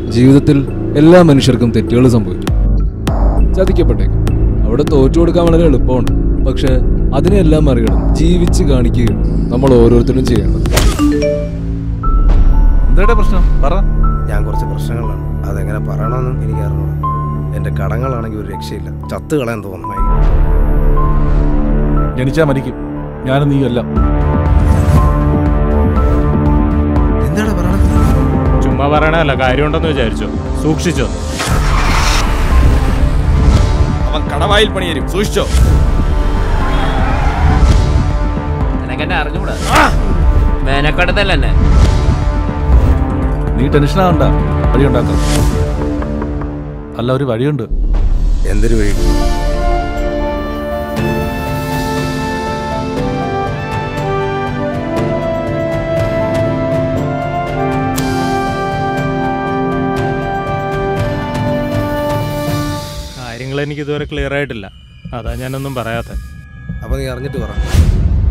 ജീവിതത്തിൽ എല്ലാ മനുഷ്യർക്കും തെറ്റുകൾ സംഭവിക്കും ചതിക്കപ്പെട്ടേക്കും അവിടെ തോറ്റു കൊടുക്കാൻ വളരെ എളുപ്പമുണ്ട് പക്ഷെ അതിനെല്ലാം മറികടന്ന് ജീവിച്ച് കാണിക്കുകയാണ് നമ്മൾ ഓരോരുത്തരും ചെയ്യേണ്ടത് എന്താ പ്രശ്നം പറ ഞാൻ കുറച്ച് പ്രശ്നങ്ങളാണ് അതെങ്ങനെ പറയണമെന്നും എനിക്ക് അറിഞ്ഞൂടാ എൻ്റെ കടങ്ങളാണെങ്കിൽ ഒരു രക്ഷയില്ല ചത്ത് കളയാൻ തോന്നുന്നു ജനിച്ചാ മരിക്കും ഞാനും നീ എല്ലാം എന്താണ് പറയണത് ചുമ്മാ പറയണല്ല കാര്യമുണ്ടെന്ന് വിചാരിച്ചോ സൂക്ഷിച്ചോ അവൻ കടവായിൽ പണിയരും സൂക്ഷിച്ചോ നിനക്കെന്നെ അറിഞ്ഞൂടാ മേനക്കടത്തല്ല എന്നെ നീ ടെൻഷനാവണ്ട വഴിയുണ്ടാക്കാം അല്ല ഒരു വഴിയുണ്ട് എന്തൊരു വഴി കാര്യങ്ങൾ എനിക്ക് ഇതുവരെ ക്ലിയർ ആയിട്ടില്ല അതാ ഞാനൊന്നും പറയാത്ത അപ്പോൾ നീ അറിഞ്ഞിട്ട് പറ